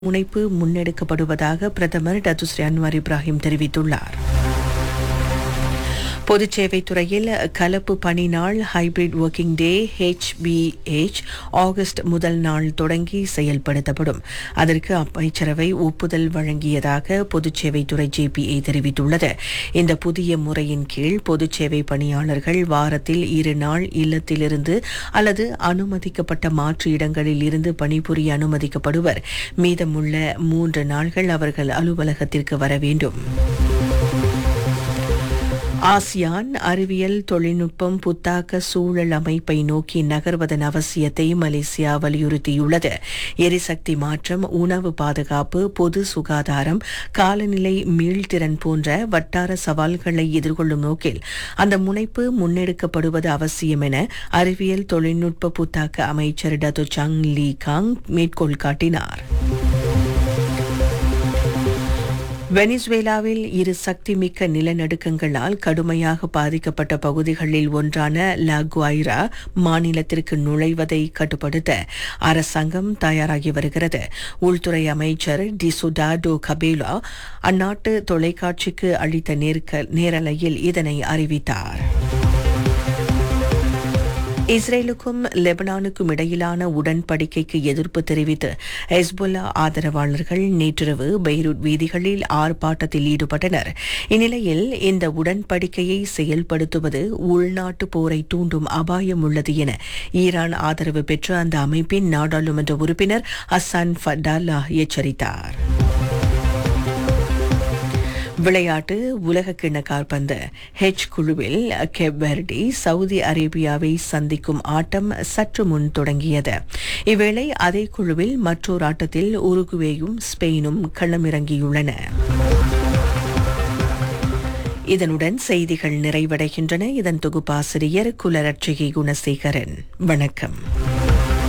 முனைப்பு முன்னெடுக்கப்படுவதாக பிரதமர் Datuk Seri Anwar Ibrahim தெரிவித்துள்ளார் பொதுச் சேவைத் துறையில் கலப்பு பணி நாள் ஹைபிரிட் ஒர்க்கிங் டே ஹெச்பிஹெச் ஆகஸ்ட் முதல் நாள் தொடங்கி செயல்படுத்தப்படும் அதற்கு அமைச்சரவை ஒப்புதல் வழங்கியதாக பொதுச் சேவைத்துறை ஜேபிஏ தெரிவித்துள்ளது இந்த புதிய முறையின் கீழ் பொதுச் சேவை பணியாளர்கள் வாரத்தில் இரு நாள் இல்லத்திலிருந்து அல்லது அனுமதிக்கப்பட்ட மாற்று இடங்களில் இருந்து பணிபுரிய அனுமதிக்கப்படுவர் மீதமுள்ள மூன்று நாள்கள் அவர்கள் அலுவலகத்திற்கு வர வேண்டும் ஆசியான் அறிவியல் தொழில்நுட்பம் புத்தாக்க சூழல் அமைப்பை நோக்கி நகர்வதன் அவசியத்தை மலேசியா வலியுறுத்தியுள்ளது எரிசக்தி மாற்றம் உணவு பாதுகாப்பு பொது சுகாதாரம் காலநிலை மீள்திறன் போன்ற வட்டார சவால்களை எதிர்கொள்ளும் நோக்கில் அந்த முனைப்பு முன்னெடுக்கப்படுவது அவசியம் என அறிவியல் தொழில்நுட்ப புத்தாக்க அமைச்சர் டத்து சங் லீ காங் மேற்கோள் காட்டினார் வெனிசுவேலாவில் இரு சக்திமிக்க நிலநடுக்கங்களால் கடுமையாக பாதிக்கப்பட்ட பகுதிகளில் ஒன்றான லா குவைரா மாநிலத்திற்கு நுழைவதை கட்டுப்படுத்த அரசாங்கம் தயாராகி வருகிறது உள்துறை அமைச்சர் டிசுடாடோ கபேலா அந்நாட்டு தொலைக்காட்சிக்கு அளித்த நேர்க- நேரலையில் இதனை அறிவித்தார் இஸ்ரேலுக்கும் லெபனானுக்கும் இடையிலான உடன்படிக்கைக்கு எதிர்ப்பு தெரிவித்து ஹெஸ்புல்லா ஆதரவாளர்கள் நேற்றிரவு பெய்ரூட் வீதிகளில் ஆர்ப்பாட்டத்தில் ஈடுபட்டனர் இந்நிலையில் இந்த உடன்படிக்கையை செயல்படுத்துவது உள்நாட்டு போரை தூண்டும் அபாயம் உள்ளது என ஈரான் ஆதரவு பெற்ற அந்த அமைப்பின் நாடாளுமன்ற உறுப்பினர் ஹசான் ஃபட்டாலா எச்சரித்தார் விளையாட்டு உலகக்கிண்ண கால்பந்து ஹெச் குழுவில் கெப்பர்டி சவுதி அரேபியாவை சந்திக்கும் ஆட்டம் சற்று முன் தொடங்கியது இவ்வேளை அதே குழுவில் மற்றொரு ஆட்டத்தில் உருகுவேயும் ஸ்பெயினும் களமிறங்கியுள்ளன இதனுடன் செய்திகள் நிறைவடைகின்றன இதன் தொகுப்பாசிரியர் குலரட்சிகை குணசேகரன் வணக்கம்